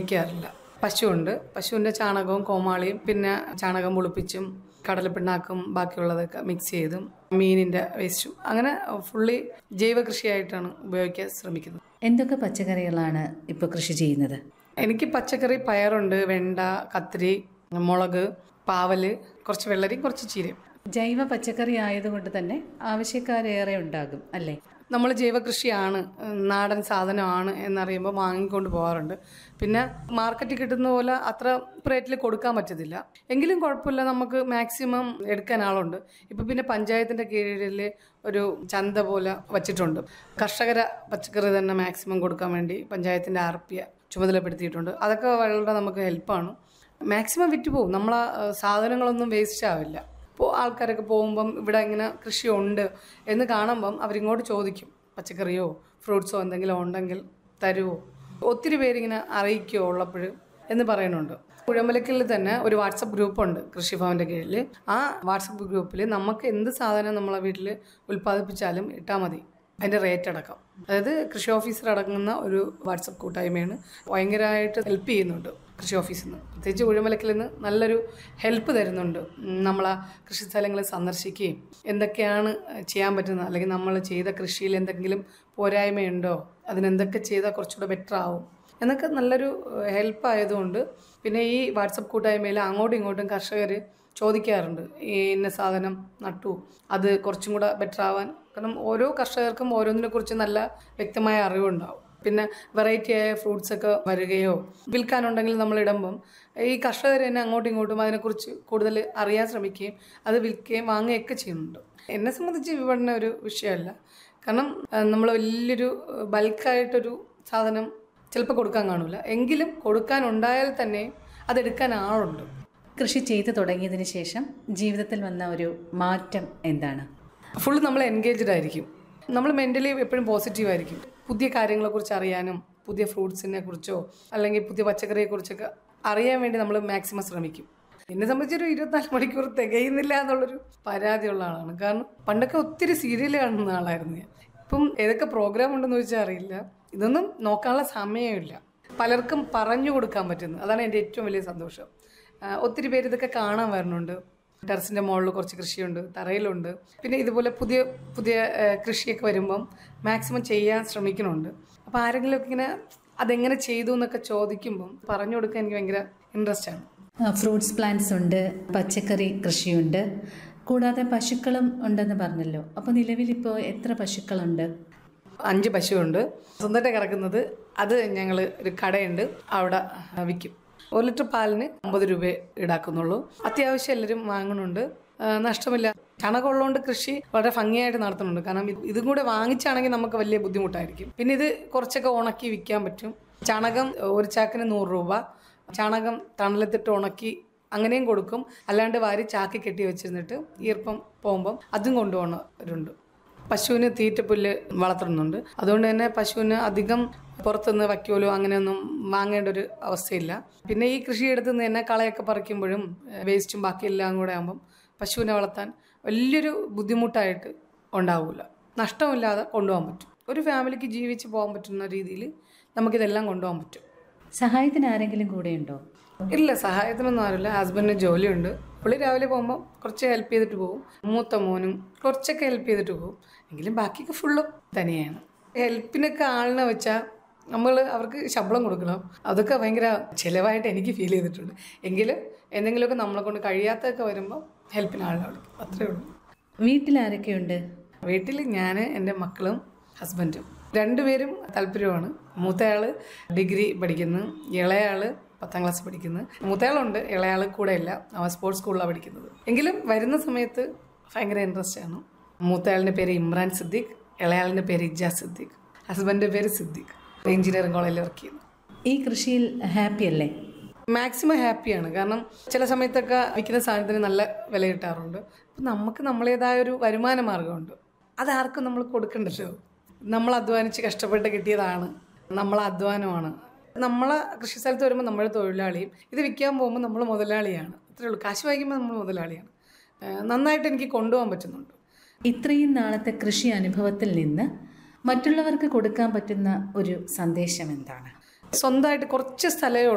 ശ്രമിക്കാറില്ല പശുവുണ്ട് പശുവിൻ്റെ ചാണകവും കോമാളിയും പിന്നെ ചാണകം പുളിപ്പിച്ചും കടലപ്പിണ്ണാക്കും ബാക്കിയുള്ളതൊക്കെ മിക്സ് ചെയ്തും മീനിൻ്റെ വേസ്റ്റും അങ്ങനെ ഫുള്ളി ജൈവ കൃഷിയായിട്ടാണ് ഉപയോഗിക്കാൻ ശ്രമിക്കുന്നത് എന്തൊക്കെ പച്ചക്കറികളാണ് ഇപ്പോൾ കൃഷി ചെയ്യുന്നത് എനിക്ക് പച്ചക്കറി പയറുണ്ട് വെണ്ട കത്തിരി മുളക് പാവല് കുറച്ച് വെള്ളരിയും കുറച്ച് ചീരയും ജൈവ പച്ചക്കറി ആയതുകൊണ്ട് തന്നെ ആവശ്യക്കാരേറെ ഉണ്ടാകും അല്ലേ നമ്മൾ ജൈവകൃഷിയാണ് നാടൻ സാധനമാണ് എന്നറിയുമ്പോൾ വാങ്ങിക്കൊണ്ട് പോകാറുണ്ട് പിന്നെ മാർക്കറ്റിൽ കിട്ടുന്ന പോലെ അത്ര റേറ്റിൽ കൊടുക്കാൻ പറ്റത്തില്ല എങ്കിലും കുഴപ്പമില്ല നമുക്ക് മാക്സിമം എടുക്കാൻ ആളുണ്ട് ഇപ്പം പിന്നെ പഞ്ചായത്തിൻ്റെ കീഴിൽ ഒരു ചന്ത പോലെ വച്ചിട്ടുണ്ട് കർഷകര പച്ചക്കറി തന്നെ മാക്സിമം കൊടുക്കാൻ വേണ്ടി പഞ്ചായത്തിൻ്റെ ആർ പി ചുമതലപ്പെടുത്തിയിട്ടുണ്ട് അതൊക്കെ വളരെ നമുക്ക് ഹെൽപ്പാണ് മാക്സിമം വിറ്റ് പോകും നമ്മളെ സാധനങ്ങളൊന്നും വേസ്റ്റ് ആവില്ല ഇപ്പോൾ ആൾക്കാരൊക്കെ പോകുമ്പം ഇവിടെ ഇങ്ങനെ കൃഷിയുണ്ട് എന്ന് കാണുമ്പം അവരിങ്ങോട്ട് ചോദിക്കും പച്ചക്കറിയോ ഫ്രൂട്ട്സോ എന്തെങ്കിലും ഉണ്ടെങ്കിൽ തരുമോ ഒത്തിരി പേരിങ്ങനെ അറിയിക്കുമോ ഉള്ളപ്പോൾ എന്ന് പറയുന്നുണ്ട് കുഴമ്പലക്കിൽ തന്നെ ഒരു വാട്സപ്പ് ഗ്രൂപ്പുണ്ട് കൃഷിഭവൻ്റെ കീഴിൽ ആ വാട്സപ്പ് ഗ്രൂപ്പിൽ നമുക്ക് എന്ത് സാധനം നമ്മളെ വീട്ടിൽ ഉൽപ്പാദിപ്പിച്ചാലും ഇട്ടാൽ മതി അതിൻ്റെ റേറ്റ് അടക്കം അതായത് കൃഷി ഓഫീസർ അടങ്ങുന്ന ഒരു വാട്സപ്പ് കൂട്ടായ്മയാണ് ഭയങ്കരമായിട്ട് ഹെൽപ്പ് ചെയ്യുന്നുണ്ട് കൃഷി ഓഫീസിൽ നിന്ന് പ്രത്യേകിച്ച് കുഴിമലക്കിൽ നിന്ന് നല്ലൊരു ഹെൽപ്പ് തരുന്നുണ്ട് നമ്മളെ കൃഷി സ്ഥലങ്ങൾ സന്ദർശിക്കുകയും എന്തൊക്കെയാണ് ചെയ്യാൻ പറ്റുന്നത് അല്ലെങ്കിൽ നമ്മൾ ചെയ്ത കൃഷിയിൽ എന്തെങ്കിലും പോരായ്മയുണ്ടോ അതിനെന്തൊക്കെ ചെയ്താൽ കുറച്ചുകൂടെ ബെറ്റർ ആവും എന്നൊക്കെ നല്ലൊരു ഹെൽപ്പ് ആയതുകൊണ്ട് പിന്നെ ഈ വാട്സപ്പ് കൂട്ടായ്മയിൽ അങ്ങോട്ടും ഇങ്ങോട്ടും കർഷകർ ചോദിക്കാറുണ്ട് ഈ ഇന്ന സാധനം നട്ടു അത് കുറച്ചും കൂടെ ബെറ്റർ ആവാൻ കാരണം ഓരോ കർഷകർക്കും ഓരോന്നിനെ കുറിച്ച് നല്ല വ്യക്തമായ അറിവുണ്ടാവും പിന്നെ വെറൈറ്റി ആയ ഫ്രൂട്ട്സ് ഒക്കെ വരികയോ വിൽക്കാനുണ്ടെങ്കിൽ നമ്മൾ ഇടുമ്പം ഈ കർഷകർ തന്നെ അങ്ങോട്ടും ഇങ്ങോട്ടും അതിനെക്കുറിച്ച് കൂടുതൽ അറിയാൻ ശ്രമിക്കുകയും അത് വിൽക്കുകയും വാങ്ങുകയൊക്കെ ചെയ്യുന്നുണ്ട് എന്നെ സംബന്ധിച്ച് വിപണന ഒരു വിഷയമല്ല കാരണം നമ്മൾ വലിയൊരു ബൾക്കായിട്ടൊരു സാധനം ചിലപ്പോൾ കൊടുക്കാൻ കാണില്ല എങ്കിലും കൊടുക്കാനുണ്ടായാൽ തന്നെ അതെടുക്കാൻ ആളുണ്ട് കൃഷി ചെയ്തു തുടങ്ങിയതിന് ശേഷം ജീവിതത്തിൽ വന്ന ഒരു മാറ്റം എന്താണ് ഫുൾ നമ്മൾ എൻഗേജ്ഡ് ആയിരിക്കും നമ്മൾ മെൻ്റലി എപ്പോഴും പോസിറ്റീവ് ആയിരിക്കും പുതിയ കാര്യങ്ങളെക്കുറിച്ച് അറിയാനും പുതിയ ഫ്രൂട്ട്സിനെ കുറിച്ചോ അല്ലെങ്കിൽ പുതിയ പച്ചക്കറിയെ കുറിച്ചൊക്കെ അറിയാൻ വേണ്ടി നമ്മൾ മാക്സിമം ശ്രമിക്കും എന്നെ സംബന്ധിച്ചൊരു ഇരുപത്തിനാല് മണിക്കൂർ തികയുന്നില്ല എന്നുള്ളൊരു പരാതിയുള്ള ആളാണ് കാരണം പണ്ടൊക്കെ ഒത്തിരി സീരിയൽ കാണുന്ന ആളായിരുന്നു ഞാൻ ഇപ്പം ഏതൊക്കെ പ്രോഗ്രാം ഉണ്ടെന്ന് ചോദിച്ചാൽ അറിയില്ല ഇതൊന്നും നോക്കാനുള്ള സമയമില്ല പലർക്കും പറഞ്ഞു കൊടുക്കാൻ പറ്റുന്നു അതാണ് എൻ്റെ ഏറ്റവും വലിയ സന്തോഷം ആ, ഒത്തിരി പേര് ഇതൊക്കെ കാണാൻ വരുന്നുണ്ട് ടെറസിൻ്റെ മുകളിൽ കുറച്ച് കൃഷിയുണ്ട് തറയിലുണ്ട് പിന്നെ ഇതുപോലെ പുതിയ പുതിയ ആ, കൃഷിയൊക്കെ വരുമ്പം മാക്സിമം ചെയ്യാൻ ശ്രമിക്കുന്നുണ്ട് അപ്പോൾ ആരെങ്കിലുമൊക്കെ ഇങ്ങനെ അതെങ്ങനെ ചെയ്തു എന്നൊക്കെ ചോദിക്കുമ്പം പറഞ്ഞു കൊടുക്കാൻ എനിക്ക് ഭയങ്കര ഇൻട്രസ്റ്റ് ആണ് ഫ്രൂട്ട്സ് പ്ലാന്റ്സ് ഉണ്ട് പച്ചക്കറി കൃഷിയുണ്ട് കൂടാതെ പശുക്കളും ഉണ്ടെന്ന് പറഞ്ഞല്ലോ അപ്പോൾ നിലവിലിപ്പോൾ എത്ര പശുക്കളുണ്ട് അഞ്ച് പശുവുണ്ട് സ്വന്തമായിട്ട് കിടക്കുന്നത് അത് ഞങ്ങൾ ഒരു കടയുണ്ട് അവിടെ വിൽക്കും ഒരു ലിറ്റർ പാലിന് അമ്പത് രൂപ ഈടാക്കുന്നുള്ളൂ അത്യാവശ്യം എല്ലാവരും വാങ്ങുന്നുണ്ട് ആ, നഷ്ടമില്ല ചണകം ഉള്ളതുകൊണ്ട് കൃഷി വളരെ ഭംഗിയായിട്ട് നടത്തുന്നുണ്ട് കാരണം ഇത് ഇതും കൂടെ വാങ്ങിച്ചാണെങ്കിൽ നമുക്ക് വലിയ ബുദ്ധിമുട്ടായിരിക്കും പിന്നെ ഇത് കുറച്ചൊക്കെ ഉണക്കി വിൽക്കാൻ പറ്റും ചണകം ഒരു ചാക്കിന് നൂറ് രൂപ ചാണകം തണലത്തിട്ട് ഉണക്കി അങ്ങനെയും കൊടുക്കും അല്ലാണ്ട് വാരി ചാക്കി കെട്ടി വെച്ചിരുന്നിട്ട് ഈർപ്പം പോകുമ്പം അതും കൊണ്ടുപോകുന്നവരുണ്ട് പശുവിന് തീറ്റപ്പുല്ല് വളർത്തുന്നുണ്ട് അതുകൊണ്ട് തന്നെ പശുവിന് അധികം പുറത്തുനിന്ന് വയ്ക്കോലോ അങ്ങനെയൊന്നും വാങ്ങേണ്ട ഒരു അവസ്ഥയില്ല പിന്നെ ഈ കൃഷിയെടുത്ത് നിന്ന് തന്നെ കളയൊക്കെ പറിക്കുമ്പോഴും ഏഹ്, വേസ്റ്റും ബാക്കിയെല്ലാം കൂടെ ആകുമ്പം പശുവിനെ വളർത്താൻ വലിയൊരു ബുദ്ധിമുട്ടായിട്ട് ഉണ്ടാവില്ല നഷ്ടമില്ലാതെ കൊണ്ടുപോകാൻ പറ്റും ഒരു ഫാമിലിക്ക് ജീവിച്ച് പോകാൻ പറ്റുന്ന രീതിയിൽ നമുക്കിതെല്ലാം കൊണ്ടുപോകാൻ പറ്റും സഹായത്തിന് ആരെങ്കിലും കൂടെയുണ്ടോ ഇല്ല സഹായത്തിനൊന്നും ആരില്ല ഹസ്ബൻഡിന് ജോലിയുണ്ട് പുള്ളി രാവിലെ പോകുമ്പോൾ കുറച്ച് ഹെൽപ്പ് ചെയ്തിട്ട് പോകും മൂത്ത മോനും കുറച്ചൊക്കെ ഹെൽപ്പ് ചെയ്തിട്ട് പോകും എങ്കിലും ബാക്കിയൊക്കെ ഫുള്ളും തനിയാണ് ഹെൽപ്പിനൊക്കെ ആളിനെ വെച്ചാൽ നമ്മൾ അവർക്ക് ശമ്പളം കൊടുക്കണം അതൊക്കെ ഭയങ്കര ചിലവായിട്ട് എനിക്ക് ഫീൽ ചെയ്തിട്ടുണ്ട് എങ്കിലും എന്തെങ്കിലുമൊക്കെ നമ്മളെ കൊണ്ട് കഴിയാത്തൊക്കെ വരുമ്പോൾ ഹെൽപ്പിന് ആളിനെ വിളിക്കും അത്രേ ഉള്ളൂ വീട്ടിൽ ആരൊക്കെയുണ്ട് വീട്ടിൽ ഞാൻ എൻ്റെ മക്കളും ഹസ്ബൻഡും രണ്ടുപേരും താല്പര്യമാണ് മൂത്തയാള് ഡിഗ്രി പഠിക്കുന്നു ഇളയാള് പത്താം ക്ലാസ് പഠിക്കുന്നു മൂത്തയാളുണ്ട് ഇളയാള് കൂടെ ഇല്ല അവൻ സ്പോർട്സ് സ്കൂളിലാണ് പഠിക്കുന്നത് എങ്കിലും വരുന്ന സമയത്ത് ഭയങ്കര ഇൻട്രസ്റ്റ് ആണ് മൂത്തയാളിൻ്റെ പേര് ഇമ്രാൻ സിദ്ദീഖ് ഇളയാളിൻ്റെ പേര് ഇജാസ് സിദ്ദീഖ് ഹസ്ബൻഡിൻ്റെ പേര് സിദ്ദീഖ് എഞ്ചിനീയറിംഗ് കോളേജിൽ വർക്ക് ചെയ്യുന്നു ഈ കൃഷിയിൽ ഹാപ്പി അല്ലേ മാക്സിമം ഹാപ്പിയാണ് കാരണം ചില സമയത്തൊക്കെ വിൽക്കുന്ന സാധനത്തിന് നല്ല വില കിട്ടാറുണ്ട് അപ്പം നമുക്ക് നമ്മളേതായ ഒരു വരുമാന മാർഗമുണ്ട് അതാർക്കും നമ്മൾ കൊടുക്കണ്ടല്ലോ നമ്മൾ അധ്വാനിച്ച് കഷ്ടപ്പെട്ട് കിട്ടിയതാണ് നമ്മളെ അധ്വാനമാണ് നമ്മളെ കൃഷി സ്ഥലത്ത് വരുമ്പോൾ നമ്മൾ തൊഴിലാളിയും ഇത് വിൽക്കാൻ പോകുമ്പോൾ നമ്മൾ മുതലാളിയാണ് അത്രേ ഉള്ളൂ കാശ് വാങ്ങിക്കുമ്പോൾ നമ്മൾ മുതലാളിയാണ് ഏഹ് നന്നായിട്ട് എനിക്ക് കൊണ്ടുപോകാൻ പറ്റുന്നുണ്ട് ഇത്രയും നാളത്തെ കൃഷി അനുഭവത്തിൽ നിന്ന് മറ്റുള്ളവർക്ക് കൊടുക്കാൻ പറ്റുന്ന ഒരു സന്ദേശം എന്താണ് സ്വന്തമായിട്ട് കുറച്ച് സ്ഥലമേ